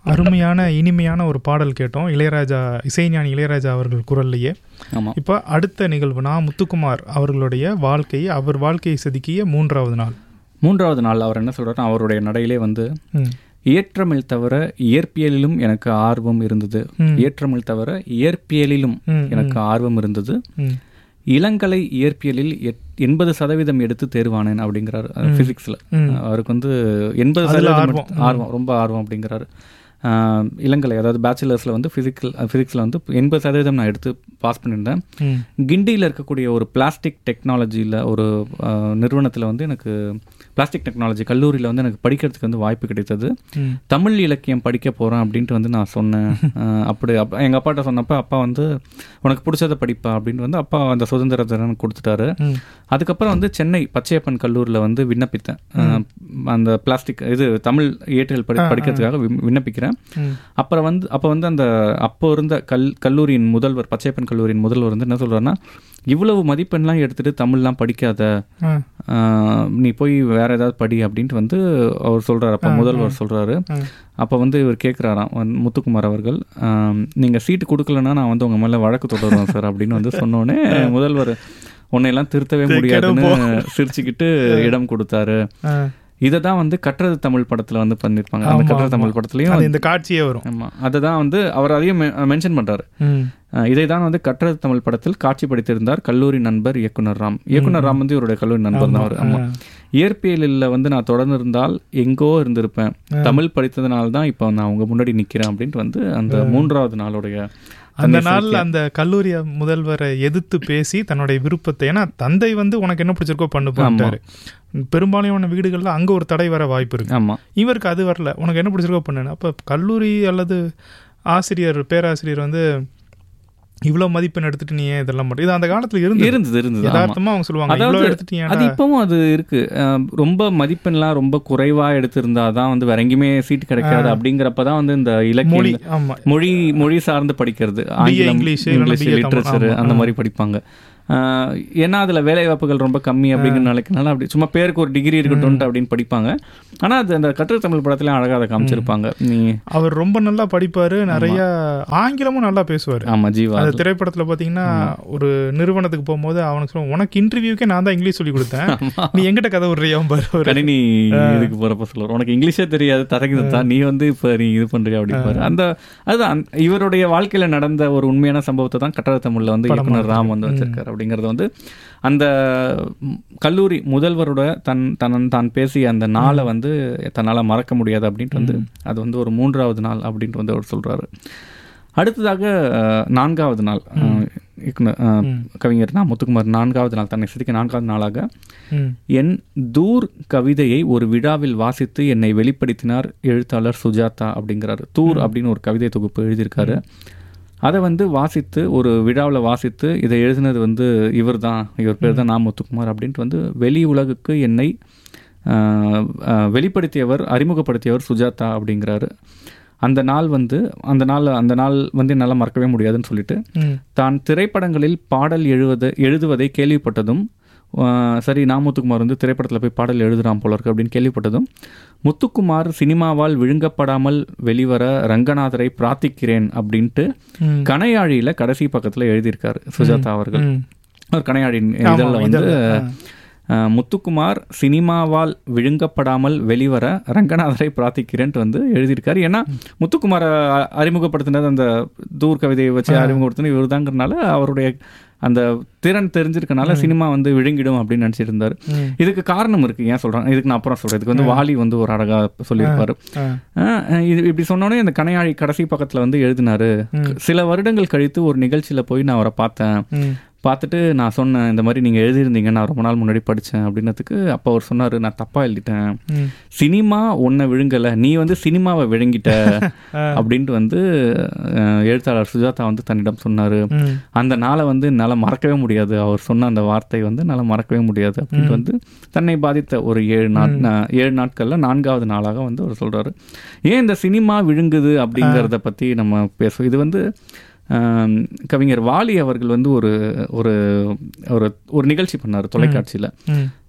அருமையான இனிமையான ஒரு பாடல் கேட்டோம் இளையராஜா இசைஞானி இளையராஜா அவர்கள் குரல்லையே ஆமாம் இப்போ அடுத்த நிகழ்வு நான் முத்துக்குமார் அவர்களுடைய வாழ்க்கையை அவர் வாழ்க்கையை செதுக்கிய மூன்றாவது நாள் மூன்றாவது நாள் அவர் என்ன சொல்றாருன்னா அவருடைய நடையிலே வந்து ம் இயற்றமிழ் தவிர இயற்பியலிலும் எனக்கு ஆர்வம் இருந்தது ம். இயற்றமிழ் தவிர இயற்பியலிலும் ம், எனக்கு ஆர்வம் இருந்தது ம் இளங்கலை இயற்பியலில் எட்- எண்பது சதவீதம் எடுத்து தேர்வானேன் அப்படிங்கிறாரு ஃபிசிக்ஸில் ம். அவருக்கு வந்து எண்பது அதுல சதவீதம் ஆர்வம். எடுத்து- ஆர்வம் ரொம்ப ஆர்வம் அப்படிங்கிறாரு ஆஹ் இளங்கலை அதாவது பேச்சுலர்ஸில் வந்து ஃபிசிக்கல் ஃபிசிக்ஸில் வந்து எண்பது சதவீதம் நான் எடுத்து பாஸ் பண்ணியிருந்தேன் ம் கிண்டியில் இருக்கக்கூடிய ஒரு பிளாஸ்டிக் டெக்னாலஜியில் ஒரு நிறுவனத்தில் வந்து எனக்கு பிளாஸ்டிக் டெக்னாலஜி கல்லூரியில் வந்து எனக்கு படிக்கிறதுக்கு வந்து வாய்ப்பு கிடைத்தது ம் தமிழ் இலக்கியம் படிக்க போகிறேன் அப்படின்ட்டு வந்து நான் சொன்னேன் அஹ் அப்படி அப்பா எங்கள் அப்பாட்ட சொன்னப்போ அப்பா வந்து உனக்கு பிடிச்சதை படிப்பா அப்படின்னு வந்து அப்பா அந்த சுதந்திரத்தை எனக்கு கொடுத்துட்டாரு ம் அதுக்கப்புறம் வந்து சென்னை பச்சையப்பன் கல்லூரியில் வந்து விண்ணப்பித்தேன் அஹ் அந்த பிளாஸ்டிக் இது தமிழ் இயற்றியல் படி படிக்கிறதுக்காக விண்- விண்ணப்பிக்கிறேன் ம் அப்புறம் வந்து அப்போ வந்து அந்த அப்போ இருந்த கல் கல்லூரியின் முதல்வர் பச்சையப்பன் கல்லூரியின் முதல்வர் வந்து என்ன சொல்றாருன்னா இவ்வளவு மதிப்பெண்லாம் எடுத்துட்டு தமிழ்லாம் படிக்காத ஆ ஆஹ், நீ போய் வேற ஏதாவது படி அப்படின்ட்டு வந்து அவர் சொல்றாரு அப்போ முதல்வர் சொல்றாரு ஆ. அப்போ வந்து இவர் கேட்குறாராம் முத்துக்குமார் அவர்கள் ஆம், நீங்க சீட்டு கொடுக்கலன்னா நான் வந்து உங்க மேல வழக்கு தொடருவேன் சார் அப்படின்னு வந்து சொன்னோடனே முதல்வர் உன்னையெல்லாம் திருத்தவே முடியாதுன்னு சிரிச்சுக்கிட்டு இடம் கொடுத்தாரு ஆ இதை தான் வந்து கட்டுறது தமிழ் படத்துல வந்து பண்ணியிருப்பாங்க அந்த ஆமா, கட்டுறது ஆமா. தமிழ் படத்துலயும் அது இந்த காட்சியே வரும் ஆமா அதை தான் வந்து அவர் அதையும் மென்ஷன் பண்றாரு ம் அஹ் இதை தான் வந்து கட்டுறது தமிழ் படத்தில் காட்சிப்படுத்தியிருந்தார் கல்லூரி நண்பர் இயக்குனர் ராம் இயக்குனர் ராம் வந்து இவருடைய கல்லூரி நண்பர் தான் அவர் ஆமா ஆ. இயற்பியலில் வந்து நான் தொடர்ந்து இருந்தால் எங்கோ இருந்திருப்பேன் தமிழ் படித்ததுனால தான் இப்போ நான் உங்க முன்னாடி நிக்கிறேன் அப்படின்ட்டு வந்து அந்த மூன்றாவது நாளுடைய அந்த நாள் அந்த கல்லூரி முதல்வரை எதிர்த்து பேசி தன்னுடைய விருப்பத்தை ஏன்னா தந்தை வந்து உனக்கு என்ன பிடிச்சிருக்கோ பண்ணு பண்ணிட்டாரு பெரும்பாலான வீடுகளில் அங்க ஒரு தடை வர வாய்ப்பு இருக்கு ஆமா இவருக்கு அது வரல உனக்கு என்ன பிடிச்சிருக்கோ பண்ணு அப்ப கல்லூரி அல்லது ஆசிரியர் பேராசிரியர் வந்து இவ்வளவு மதிப்பெண் எடுத்துட்டு நீ ஏன் இதெல்லாம் மட்டும் இது அந்த காலத்துல இருந்து இருந்தது இருந்தது ஆமா. யதார்த்தமா அவங்க சொல்லுவாங்க அதாவது இவ்வளவு எடுத்துட்டீங்க அது இப்பவும் அது இருக்கு அஹ் ரொம்ப மதிப்பெண்லாம் ரொம்ப குறைவா எடுத்திருந்தா தான் வந்து வேற எங்கேயுமே சீட் கிடைக்காது அப்படிங்கிறப்ப தான் வந்து இந்த மொழி இலக்கியம் ஆமா மொழி மொழி சார்ந்து படிக்கிறது ஆங்கிலம் இங்கிலீஷ், இல்லைன்னா இங்கிலீஷ் BA தமிழ். லிட்ரேச்சர் ஆமா, அந்த ஆ. மாதிரி படிப்பாங்க ஆஹ் ஏன்னா அதுல வேலை வாய்ப்புகள் ரொம்ப கம்மி அப்படிங்கிற நிலைக்குனால அப்படி சும்மா பேருக்கு ஒரு டிகிரி இருக்கட்டும் அப்படின்னு படிப்பாங்க ஆனா அது அந்த கட்டுரை தமிழ் படத்துல அழகா அதை காமிச்சிருப்பாங்க நீ அவர் ரொம்ப நல்லா படிப்பாரு நிறைய ஆங்கிலமும் நல்லா பேசுவாரு ஆமா ஜீவா அந்த திரைப்படத்துல பாத்தீங்கன்னா ஒரு நிறுவனத்துக்கு போகும்போது அவனுக்கு சொல்லுவான் உனக்கு இன்டர்வியூக்கே நான் தான் இங்கிலீஷ் சொல்லி கொடுத்தேன் நீ எங்கிட்ட கதை விடுறியா பாரு அவரு. கணினி இதுக்கு போறப்ப சொல்லுவார் உனக்கு இங்கிலீஷே தெரியாது தரகு தான் நீ வந்து இப்ப நீ இது பண்றியா அப்படின்னு அந்த அதுதான் அந்த- இவருடைய வாழ்க்கையில நடந்த ஒரு உண்மையான சம்பவத்தை தான் கட்டட தமிழ்ல வந்து இயக்குனர் ராம் வந்து வச்சிருக்காரு அப்படிங்கறது வந்து அந்த ம், கல்லூரி முதல்வரோட தன் தன் தான் பேசிய அந்த நாளை வந்து தன்னால மறக்க முடியாது அப்படின்ட்டு வந்து அது வந்து ஒரு மூன்றாவது நாள் அப்படின்ட்டு வந்து அவர் சொல்றாரு அடுத்ததாக அஹ், நான்காவது நாள் அஹ், இயக்குனர் அஹ், கவிஞர் நான் முத்துக்குமார் நான்காவது நாள் தன்னை சிரிக்க நான்காவது நாளாக ம். என் தூர் கவிதையை ஒரு விழாவில் வாசித்து என்னை வெளிப்படுத்தினார் எழுத்தாளர் சுஜாதா அப்படிங்கிறாரு தூர் அப்படின்னு ஒரு கவிதை தொகுப்பு எழுதியிருக்காரு அதை வந்து வாசித்து ஒரு விழாவில் வாசித்து இதை எழுதினது வந்து இவர் தான் இவர் பேர் தான் நான் முத்துக்குமார் அப்படின்ட்டு வந்து வெளி உலகுக்கு என்னை ஆஹ், ஆஹ், வெளிப்படுத்தியவர் அறிமுகப்படுத்தியவர் சுஜாதா அப்படிங்கிறாரு அந்த நாள் வந்து அந்த நாள் அந்த நாள் வந்து என்னால் மறக்கவே முடியாதுன்னு சொல்லிட்டு ம். தான் திரைப்படங்களில் பாடல் எழுவது எழுதுவதை கேள்விப்பட்டதும் ஆஹ், சரி நான் முத்துக்குமார் வந்து திரைப்படத்தில் போய் பாடல் எழுதுறான் போல இருக்கு அப்படின்னு கேள்விப்பட்டதும் முத்துக்குமார் சினிமாவால் விழுங்கப்படாமல் வெளிவர ரங்கநாதரை பிரார்த்திக்கிறேன் அப்படின்ட்டு ம். கணையாழியில் கடைசி பக்கத்தில் எழுதியிருக்காரு சுஜாதா அவர்கள் ம். ஒரு கணையாழியின் ஆமா, இதழில் வந்து இதழ்ல, ஆ. ஆஹ், முத்துக்குமார் சினிமாவால் விழுங்கப்படாமல் வெளிவர ரங்கநாதரை பிரார்த்திக்கிறேன்ட்டு வந்து எழுதியிருக்காரு ஏன்னா முத்துக்குமாரை அ- அறிமுகப்படுத்தினது அந்த தூர் கவிதையை வச்சு அறிமுகப்படுத்தினது இவர் அவருடைய அந்த திறன் தெரிஞ்சிருக்கனால சினிமா வந்து விழுங்கிடும் அப்படின்னு நினைச்சிட்டு இருந்தாரு ம். இதுக்கு காரணம் இருக்கு ஏன் சொல்றாங்க இதுக்கு நான் அப்புறம் சொல்றேன் இதுக்கு வந்து வாலி வந்து ஒரு அழகா சொல்லியிருப்பாரு ஆ. ஆஹ் இது இப்படி சொன்னோடனே இந்த கணையாழி கடைசி பக்கத்துல வந்து எழுதினாரு சில வருடங்கள் கழித்து ஒரு நிகழ்ச்சியில போய் நான் அவரை பார்த்தேன் ம். பார்த்துட்டு நான் சொன்னேன் இந்த மாதிரி நீங்கள் எழுதியிருந்தீங்க நான் ரொம்ப நாள் முன்னாடி படித்தேன் அப்படின்னதுக்கு அப்போ அவர் சொன்னார் நான் தப்பாக எழுதிட்டேன் ம். சினிமா உன்னை விழுங்கலை நீ வந்து சினிமாவை விழுங்கிட்ட அப்படின்ட்டு வந்து அஹ், எழுத்தாளர் சுஜாதா வந்து தன்னிடம் சொன்னார் ம். அந்த நாளை வந்து என்னால் மறக்கவே முடியாது அவர் சொன்ன அந்த வார்த்தை வந்து என்னால் மறக்கவே முடியாது அப்படின்ட்டு வந்து தன்னை பாதித்த ஒரு ஏழு நாட் நா- ஏழு நாட்களில் நான்காவது நாளாக வந்து அவர் சொல்கிறாரு ஏன் இந்த சினிமா விழுங்குது அப்படிங்கிறத பற்றி நம்ம பேசுவோம் இது வந்து ஆம், கவிஞர் வாலி அவர்கள் வந்து ஒரு ஒரு ஒரு ஒரு நிகழ்ச்சி பண்ணார் தொலைக்காட்சியில் ம்.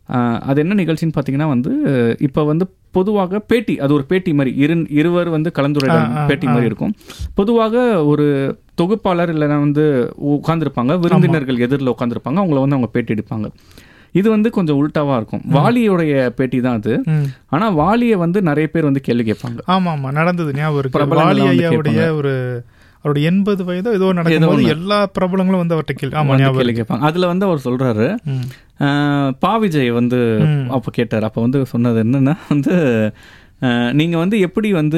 ஆஹ் அது என்ன நிகழ்ச்சின்னு பார்த்தீங்கன்னா வந்து இப்போ வந்து பொதுவாக பேட்டி அது ஒரு பேட்டி மாதிரி இரு இருவர் வந்து கலந்துரையாடல் ஆ, ஆ, பேட்டி மாதிரி இருக்கும் பொதுவாக ஒரு தொகுப்பாளர் இல்லைன்னா வந்து உட்காந்துருப்பாங்க விருந்தினர்கள் எதிரில் உட்காந்துருப்பாங்க அவங்கள வந்து அவங்க பேட்டி எடுப்பாங்க இது வந்து கொஞ்சம் உல்டாவா இருக்கும் வாலியோடைய பேட்டி தான் அது ம். ஆனா வாலியை வந்து நிறைய பேர் வந்து கேள்வி கேட்பாங்க ஆமா ஆமா நடந்தது ஞாபகம் இருக்கு பிரபலங்கள்லாம் வாலி வந்து ஐயாவுடைய ஒரு அவருடைய எண்பது வயதோ ஏதோ நடக்கும்போது எல்லா பிரபலங்களும் வந்து அவர்கிட்ட கேள்வி ஆமா வந்து ஞாபகம் கேள்வி கேட்பாங்க அதுல வந்து அவர் சொல்றாரு ம். ஆஹ் பா விஜய் வந்து ம். அப்போ கேட்டார் அப்போ வந்து சொன்னது என்னன்னா வந்து ஆஹ் நீங்க வந்து எப்படி வந்து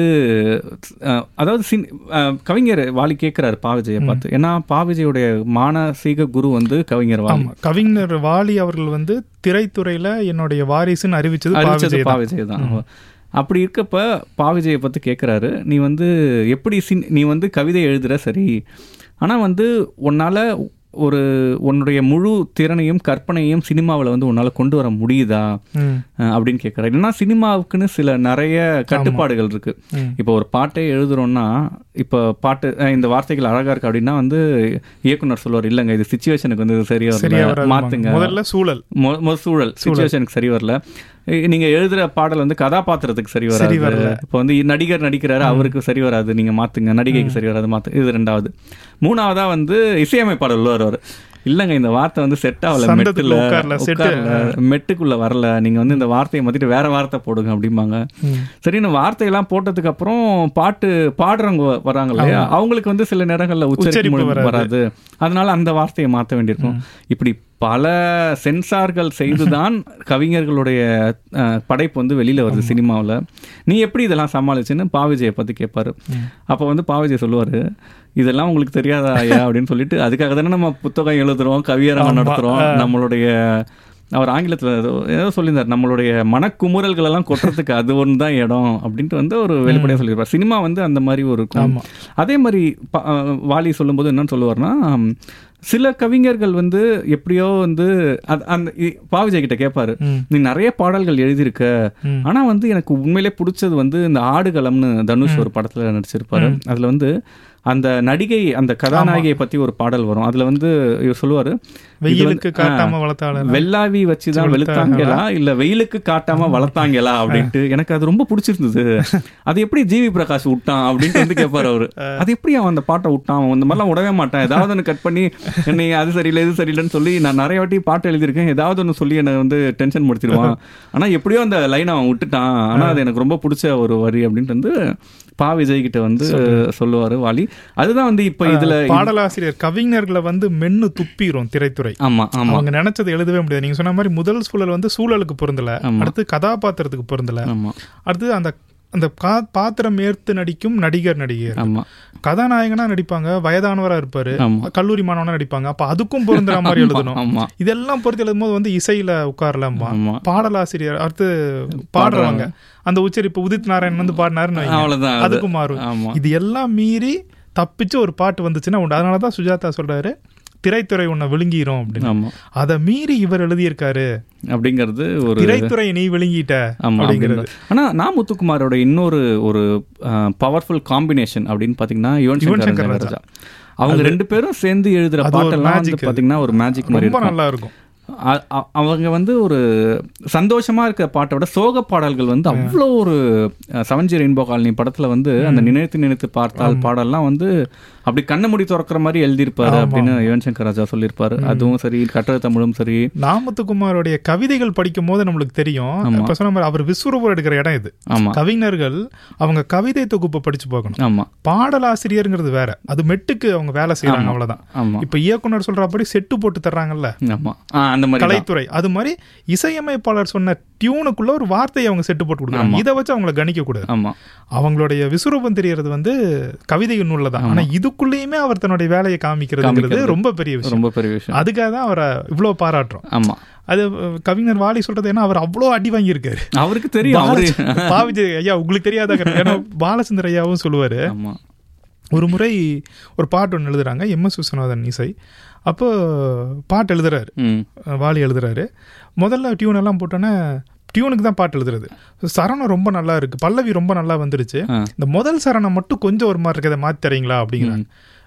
ஆஹ் அதாவது சின் ஆஹ் கவிஞர் வாலி கேட்கிறாரு பா விஜயை பார்த்து ஏன்னா பா விஜயோடைய மானசீக குரு வந்து கவிஞர் வாலி ஆமா கவிஞர் வாலி அவர்கள் வந்து திரைத்துறையில என்னுடைய வாரிசுன்னு அறிவிச்சது பா அறிவிச்சது விஜய் பா தான். விஜய் தான் அப்படி இருக்கப்ப பா விஜயை பற்றி கேட்குறாரு நீ வந்து எப்படி சின் நீ வந்து கவிதை எழுதுற சரி ஆனால் வந்து உன்னால் ஒரு உன்னுடைய முழு திறனையும் கற்பனையும் சினிமாவில் வந்து உன்னால் கொண்டு வர முடியுதா ம். அஹ் அப்படின்னு கேட்குறாரு ஏன்னா சினிமாவுக்குன்னு சில நிறைய கட்டுப்பாடுகள் இருக்கு ம். இப்போ ஒரு பாட்டே எழுதுறோம்னா இப்போ பாட்டு அஹ் இந்த வார்த்தைகள் அழகா இருக்கு அப்படின்னா வந்து இயக்குனர் சொல்லுவார் இல்லைங்க இது சுச்சுவேஷனுக்கு வந்து இது சரியா சரியா வரல வராது மாத்துங்க முதல்ல சூழல் மொ- மொ- சூழல் சுச்சுவேஷனுக்கு சரி வரல இ- நீங்க எழுதுற பாடல் வந்து கதாபாத்திரத்துக்கு சரி சரி வராது வரல. இப்போ வந்து நடிகர் நடிக்கிறாரு அவருக்கு சரி வராது நீங்க மாத்துங்க நடிகைக்கு சரி வராது மாத்து இது ரெண்டாவது மூணாவதா வந்து இசையமைப்பாளர் வருவார் இல்லைங்க இந்த வார்த்தை வந்து செட் ஆகல சந்தத்துக்குள்ள மெட்டுல உட்காரல, set. உட்காரல மெட்டுக்குள்ள வரல நீங்க வந்து இந்த வார்த்தையை மாத்திட்டு வேற வார்த்தை போடுங்க அப்படிம்பாங்க ம். சரின்னு வார்த்தையெல்லாம் போட்டதுக்கு அப்புறம் பாட்டு பாடுறவங்க வ- வராங்க இல்லையா அவங்களுக்கு வந்து சில நேரங்கள்ல உச்சரிப்பு உச்சரிப்பு மொழி வராது. வராது அதனால அந்த வார்த்தையை மாத்த வேண்டியிருக்கும் இப்படி பல சென்சார்கள் செய்துதான் கவிஞர்களுடைய அஹ், படைப்பு வந்து வெளியில வருது சினிமாவில் நீ எப்படி இதெல்லாம் சமாளிச்சுன்னு பாவிஜயை பத்தி கேட்பாரு அப்போ வந்து பாவிஜய் சொல்லுவாரு இதெல்லாம் உங்களுக்கு தெரியாதா ஐயா அப்படின்னு சொல்லிட்டு அதுக்காக தானே நம்ம புத்தகம் எழுதுறோம் கவியரங்கம் நடத்துறோம் நம்மளுடைய அவர் ஆங்கிலத்தில் ஏதோ ஏதோ சொல்லியிருந்தார் நம்மளுடைய மனக்குமுறல்கள் எல்லாம் கொட்டுறதுக்கு அது ஒன்று தான் இடம் அப்படின்ட்டு வந்து ஒரு வெளிப்படையாக சொல்லியிருப்பார் சினிமா வந்து அந்த மாதிரி ஒரு இருக்கும் ஆமா. அதே மாதிரி ப- அஹ் வாலி சொல்லும்போது என்னன்னு சொல்லுவார்னா ஹம், சில கவிஞர்கள் வந்து எப்படியோ வந்து அது- அந்த இ- பாவிஜய் கிட்ட கேட்பாரு ம். நீ நிறைய பாடல்கள் எழுதியிருக்க ம். ஆனா வந்து எனக்கு உண்மையிலே பிடிச்சது வந்து இந்த ஆடுகளம்னு தனுஷ் ஒரு படத்துல நடிச்சிருப்பாரு அதுல வந்து அந்த நடிகை அந்த கதாநாயகியை பத்தி ஒரு பாடல் வரும் அதுல வந்து இவர் சொல்லுவாரு இது வெயிலுக்கு வந்து, காட்டாம ஆ, வளர்த்தாள வெள்ளாவி வச்சுதான் வெளுத்தாங்களா இல்ல வெயிலுக்கு காட்டாம வளர்த்தாங்களா அப்படின்ட்டு எனக்கு அது ரொம்ப பிடிச்சிருந்தது அது எப்படி ஜிவி பிரகாஷ் விட்டான் அப்படின்ட்டு வந்து கேட்பாரு அவரு அது எப்படி அவன் அந்த பாட்டை விட்டான் அவன் இந்த மாதிரிலாம் விடவே மாட்டான் ஏதாவது ஒன்று கட் பண்ணி என்னை அது சரியில்லை இது சரியில்லைன்னு சொல்லி நான் நிறைய வாட்டி பாட்டு எழுதியிருக்கேன் ஏதாவது ஒன்று சொல்லி என்னை வந்து டென்ஷன் படுத்திடுவான் ஆனா எப்படியோ அந்த லைன் அவன் விட்டுட்டான் ஆனா அது எனக்கு ரொம்ப பிடிச்ச ஒரு வரி அப்படின்ட்டு வந்து பா விஜய் கிட்ட வந்து சொல்லுவாரு வாலி அதுதான் வந்து இப்ப இதுல பாடலாசிரியர் கவிஞர்களை வந்து மென்னு துப்பிரும் திரைத்துறை ஆமா ஆமா அவங்க நினைச்சதை எழுதவே முடியாது நீங்க சொன்ன மாதிரி முதல் சூழல் வந்து சூழலுக்கு பொருந்தல அடுத்து கதாபாத்திரத்துக்கு பொருந்தல ஆமா அடுத்து அந்த அந்த கா- பாத்திரம் ஏற்று நடிக்கும் நடிகர் நடிகர் ஆமா கதாநாயகனா நடிப்பாங்க வயதானவரா இருப்பாரு ஆமா கல்லூரி மாணவனா நடிப்பாங்க அப்ப அதுக்கும் பொருந்துற மாதிரி எழுதணும் ஆமா இதெல்லாம் பொறுத்து எழுதும் போது வந்து இசையில உட்காரலாமா ஆமா பாடலாசிரியர் அடுத்து பாடுறவங்க அந்த உச்சரிப்பு உதித் நாராயணன் வந்து பாடினாருன்னு வைங்க. அவ்வளவுதான் அது. அதுக்கும் மாறும் ஆமா இது எல்லாம் மீறி தப்பிச்சு ஒரு பாட்டு வந்துச்சுன்னா உண்டு அதனால தான் சுஜாதா சொல்றாரு திரைத்துறை உன்னை விழுங்கிரும் அப்படின்னு ஆமா அதை மீறி இவர் எழுதியிருக்காரு அப்படிங்கிறது ஒரு திரைத்துறை நீ விழுங்கிட்ட ஆமா அப்படிங்கிறது அப்படிங்கிறது. ஆனா நா முத்துக்குமாரோட இன்னொரு ஒரு பவர்ஃபுல் காம்பினேஷன் அப்படின்னு பாத்தீங்கன்னா யுவன் யுவன் சங்கர் சங்கர் ராஜா அவங்க ரெண்டு பேரும் சேர்ந்து எழுதுற அது ஒரு பாட்டெல்லாம் வந்து magic அது. பாத்தீங்கன்னா ஒரு மேஜிக் மாதிரி ரொம்ப இருக்கும் நல்லா இருக்கும் அ- அ- அவங்க வந்து ஒரு சந்தோஷமா இருக்கிற பாட்டை விட சோக பாடல்கள் வந்து அவ்வளோ ஒரு செவன்ஜி ரெயின்போ காலனி படத்துல வந்து அந்த நினைத்து நினைத்து பார்த்தால் பாடல்லாம் வந்து அப்படி கண்ணை மூடி திறக்கிற மாதிரி எழுதியிருப்பாரு அப்படின்னு யுவன் சங்கர் ராஜா சொல்லியிருப்பாரு அதுவும் சரி கட்டளை தமிழும் சரி நாமத்துக்குமாரோடைய கவிதைகள் படிக்கும் போது நம்மளுக்கு தெரியும் இப்ப சொன்ன மாதிரி அவர் விஸ்வரூபம் எடுக்கிற இடம் இது ஆமா கவிஞர்கள் அவங்க கவிதை தொகுப்பை படிச்சு பார்க்கணும் ஆமா பாடலாசிரியருங்கிறது வேற அது மெட்டுக்கு அவங்க வேலை செய்யறாங்க அவ்வளவுதான் ஆமா இப்ப இயக்குனர் சொல்றபடி செட்டு போட்டு தர்றாங்கல்ல ஆமா ஆ, அந்த மாதிரி தான். கலைத்துறை அது மாதிரி இசையமைப்பாளர் சொன்ன டியூனுக்குள்ள ஒரு வார்த்தையை அவங்க செட்டு போட்டு கொடுக்குறாங்க இதை வச்சு அவங்கள கணிக்க கூடாது ஆமா அவங்களுடைய விசுரூபம் தெரியறது வந்து கவிதை நூல்ல தான் ஆனா இதுக்குள்ளேயுமே அவர் தன்னுடைய வேலையை காமிக்கிறதுங்கிறது ரொம்ப பெரிய விஷயம் ரொம்ப பெரிய விஷயம் அதுக்காக தான் அவரை இவ்வளவு பாராட்டுறோம் ஆமா அது அஹ், கவிஞர் வாலி சொல்றது ஏன்னா அவர் அவ்வளோ அடி வாங்கியிருக்காரு அவருக்கு தெரியும் அவரு பாவிஜய் ஐயா உங்களுக்கு தெரியாத ஏன்னா பாலச்சந்திர ஐயாவும் சொல்லுவாரு ஆமா ஒரு முறை ஒரு பாட்டு ஒன்று எழுதுறாங்க எம் எஸ் விஸ்வநாதன் இசை அப்போ பாட்டு எழுதுறாரு ம் அஹ் வாலி எழுதுறாரு முதல்ல டியூன் எல்லாம் போட்டோன்னே டியூனுக்கு தான் பாட்டு எழுதுறது சரணம் ரொம்ப நல்லா இருக்கு பல்லவி ரொம்ப நல்லா வந்துருச்சு ஆ. இந்த முதல் சரணம் மட்டும் கொஞ்சம் ஒரு மாதிரி இருக்கதை மாத்தி தரீங்களா அப்படிங்கிறாங்க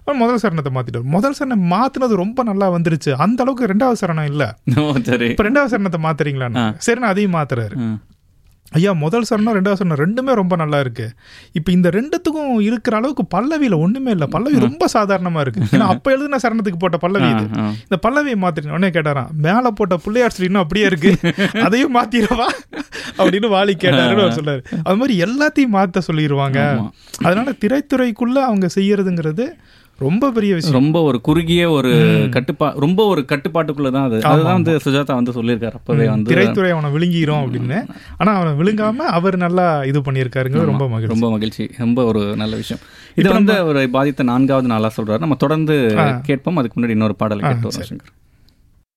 அப்புறம் முதல் சரணத்தை மாத்திட்டாரு முதல் சரணம் மாத்துனது ரொம்ப நல்லா வந்துருச்சு அந்த அளவுக்கு ரெண்டாவது சரணம் இல்ல ஓ சரி இப்ப ரெண்டாவது சரணத்தை மாத்துறீங்களா சரி நான் அதையும் மாத்துறாரு ஆ. ஐயா முதல் சரணம் ரெண்டாவது சரணம் ரெண்டுமே ரொம்ப நல்லா இருக்கு இப்போ இந்த ரெண்டுத்துக்கும் இருக்கிற அளவுக்கு பல்லவியில ஒண்ணுமே இல்லை பல்லவி ரொம்ப சாதாரணமா இருக்கு ஏன்னா அப்ப எழுதின சரணத்துக்கு போட்ட பல்லவி இது ஆ. இந்த பல்லவியை மாத்திட்டு உடனே கேட்டாராம் மேல போட்ட பிள்ளையார் ஸ்ரீ இன்னும் அப்படியே இருக்கு அதையும் மாத்திரவா அப்படின்னு வாலி கேட்டாருன்னு அவர் சொன்னாரு அது மாதிரி எல்லாத்தையும் மாத்த சொல்லிடுவாங்க அதனால திரைத்துறைக்குள்ள அவங்க செய்யறதுங்கிறது ரொம்ப பெரிய விஷயம் ரொம்ப ஒரு குறுகிய ஒரு கட்டுப்பா ரொம்ப ஒரு கட்டுப்பாட்டுக்குள்ள தான் அது அதுதான் வந்து சுஜாதா வந்து சொல்லியிருக்காரு அப்பவே வந்து திரைத்துறை அவனை விழுங்கிரும் அப்படின்னு ஆனா அவனை விழுங்காம அவர் நல்லா இது பண்ணியிருக்காருங்கிறது ரொம்ப மகிழ்ச்சி ரொம்ப மகிழ்ச்சி ரொம்ப ஒரு நல்ல விஷயம் இது வந்து ஒரு பாதித்த நான்காவது நாளா சொல்றாரு நம்ம தொடர்ந்து கேட்போம் அதுக்கு முன்னாடி இன்னொரு பாடல் கேட்டு வரோம் சங்கர்